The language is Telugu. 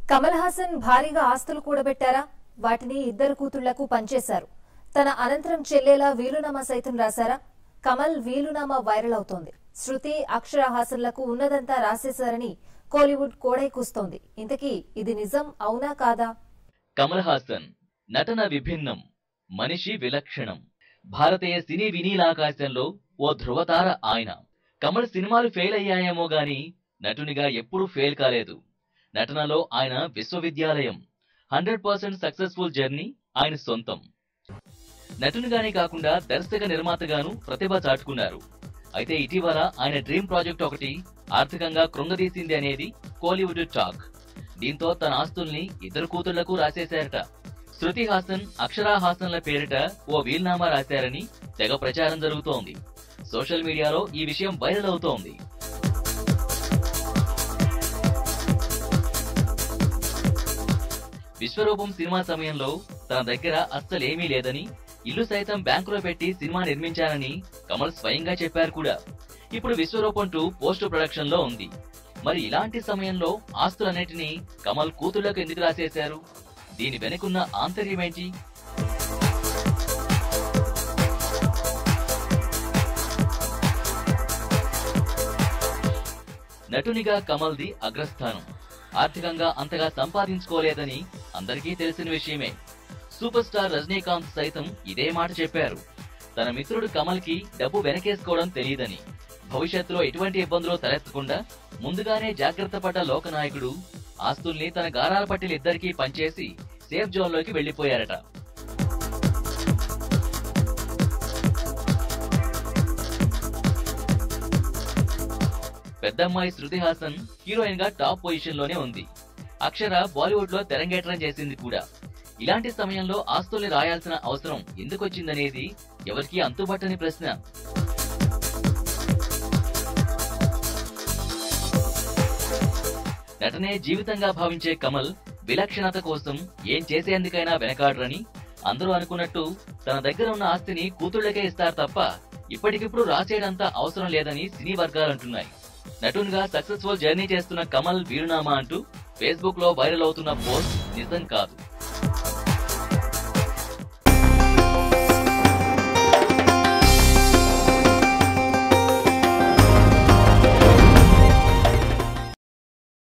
కమల్ హాసన్ భారీగా ఆస్తులు కూడబెట్టారా వాటిని ఇద్దరు కూతుళ్లకు పంచేశారు తన అనంతరం చెల్లేలా వీలునామా సైతం రాశారా కమల్ వీలునామా వైరల్ అవుతోంది శృతి అక్షర హాసన్లకు ఉన్నదంతా రాసేశారని కోలీవుడ్ కోడై కూస్తోంది ఇంతకీ ఇది నిజం అవునా కాదా కమల్ హాసన్ నటన విభిన్నం మనిషి విలక్షణం భారతీయ సినీ వినీలాకాశంలో ఓ ధృవతార ఆయన కమల్ సినిమాలు ఫెయిల్ అయ్యాయేమో గాని నటునిగా ఎప్పుడూ ఫెయిల్ కాలేదు నటనలో ఆయన విశ్వవిద్యాలయం హండ్రెడ్ పర్సెంట్ సక్సెస్ఫుల్ జర్నీ ఆయన సొంతం నటునిగానే కాకుండా దర్శక నిర్మాతగాను ప్రతిభ చాటుకున్నారు అయితే ఇటీవల ఆయన డ్రీమ్ ప్రాజెక్ట్ ఒకటి ఆర్థికంగా కృంగదీసింది అనేది కోలీవుడ్ టాక్ దీంతో తన ఆస్తుల్ని ఇద్దరు కూతుళ్లకు రాసేశారట శృతి హాసన్ అక్షరా హాసన్ల పేరిట ఓ వీల్నామా రాశారని తెగ ప్రచారం జరుగుతోంది సోషల్ మీడియాలో ఈ విషయం వైరల్ అవుతోంది విశ్వరూపం సినిమా సమయంలో తన దగ్గర అస్సలేమీ లేదని ఇల్లు సైతం బ్యాంకులో పెట్టి సినిమా నిర్మించానని కమల్ స్వయంగా చెప్పారు కూడా ఇప్పుడు విశ్వరూపం టూ పోస్ట్ ప్రొడక్షన్ లో ఉంది మరి ఇలాంటి సమయంలో ఆస్తులన్నిటినీ కమల్ కూతుళ్లకు ఎందుకు రాసేశారు దీని వెనుకున్న ఆంతర్యమేంటి నటునిగా కమల్ది అగ్రస్థానం ఆర్థికంగా అంతగా సంపాదించుకోలేదని అందరికీ తెలిసిన విషయమే సూపర్ స్టార్ రజనీకాంత్ సైతం ఇదే మాట చెప్పారు తన మిత్రుడు కమల్ కి డబ్బు వెనకేసుకోవడం తెలియదని భవిష్యత్తులో ఎటువంటి ఇబ్బందులు తలెత్తకుండా ముందుగానే జాగ్రత్త పడ్డ లోకనాయకుడు ఆస్తుల్ని తన గారాల పట్టిలిద్దరికీ పంచేసి సేఫ్ జోన్ లోకి వెళ్లిపోయారట పెద్దమ్మాయి శృతి హాసన్ హీరోయిన్ గా టాప్ పొజిషన్ లోనే ఉంది అక్షర బాలీవుడ్ లో తెరంగేట్రం చేసింది కూడా ఇలాంటి సమయంలో ఆస్తుల్ని రాయాల్సిన అవసరం ఎందుకొచ్చిందనేది ఎవరికీ అంతుబట్టని ప్రశ్న నటనే జీవితంగా భావించే కమల్ విలక్షణత కోసం ఏం చేసేందుకైనా వెనకాడరని అందరూ అనుకున్నట్టు తన దగ్గర ఉన్న ఆస్తిని కూతుళ్లకే ఇస్తారు తప్ప ఇప్పటికిప్పుడు రాసేయడంత అవసరం లేదని సినీ వర్గాలంటున్నాయి నటునిగా సక్సెస్ఫుల్ జర్నీ చేస్తున్న కమల్ వీరునామా అంటూ ఫేస్బుక్ లో వైరల్ అవుతున్న పోస్ట్ నిజం కాదు